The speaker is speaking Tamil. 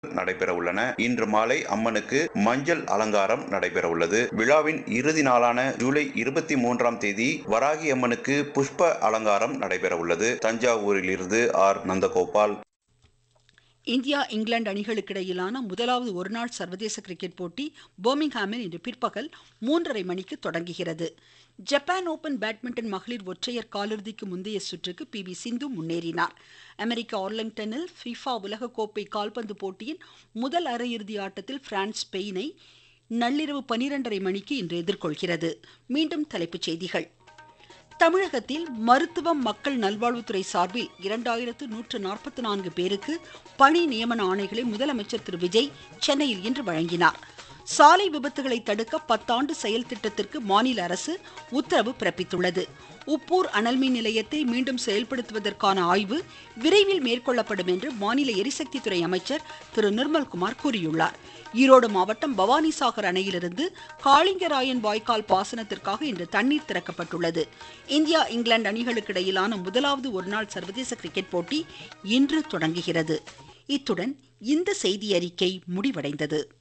நடைபெற உள்ளன இன்று மாலை அம்மனுக்கு மஞ்சள் அலங்காரம் நடைபெற உள்ளது விழாவின் இறுதி நாளான ஜூலை இருபத்தி மூன்றாம் தேதி வராகி அம்மனுக்கு புஷ்ப அலங்காரம் நடைபெற உள்ளது தஞ்சாவூரிலிருந்து ஆர் நந்தகோபால் இந்தியா இங்கிலாந்து அணிகளுக்கு இடையிலான முதலாவது ஒருநாள் சர்வதேச கிரிக்கெட் போட்டி பர்மிங்ஹாமில் இன்று பிற்பகல் மூன்றரை மணிக்கு தொடங்குகிறது ஜப்பான் ஓபன் பேட்மிண்டன் மகளிர் ஒற்றையர் காலிறுதிக்கு முந்தைய சுற்றுக்கு பி வி சிந்து முன்னேறினார் அமெரிக்க ஆர்லிங்டனில் ஃபிஃபா உலகக்கோப்பை கால்பந்து போட்டியின் முதல் அரையிறுதி ஆட்டத்தில் பிரான்ஸ் ஸ்பெயினை நள்ளிரவு பனிரெண்டரை மணிக்கு இன்று எதிர்கொள்கிறது மீண்டும் தலைப்புச் செய்திகள் தமிழகத்தில் மருத்துவம் மக்கள் நல்வாழ்வுத்துறை சார்பில் இரண்டாயிரத்து நூற்று நாற்பத்தி நான்கு பேருக்கு பணி நியமன ஆணைகளை முதலமைச்சர் திரு விஜய் சென்னையில் இன்று வழங்கினார் சாலை விபத்துகளை தடுக்க பத்தாண்டு செயல் திட்டத்திற்கு மாநில அரசு உத்தரவு பிறப்பித்துள்ளது உப்பூர் அனல்மின் நிலையத்தை மீண்டும் செயல்படுத்துவதற்கான ஆய்வு விரைவில் மேற்கொள்ளப்படும் என்று மாநில எரிசக்தித்துறை அமைச்சர் திரு நிர்மல்குமார் கூறியுள்ளார் ஈரோடு மாவட்டம் பவானிசாகர் அணையிலிருந்து காளிங்கராயன் வாய்க்கால் பாசனத்திற்காக இன்று தண்ணீர் திறக்கப்பட்டுள்ளது இந்தியா இங்கிலாந்து அணிகளுக்கு இடையிலான முதலாவது ஒருநாள் சர்வதேச கிரிக்கெட் போட்டி இன்று தொடங்குகிறது இத்துடன் இந்த செய்தி அறிக்கை முடிவடைந்தது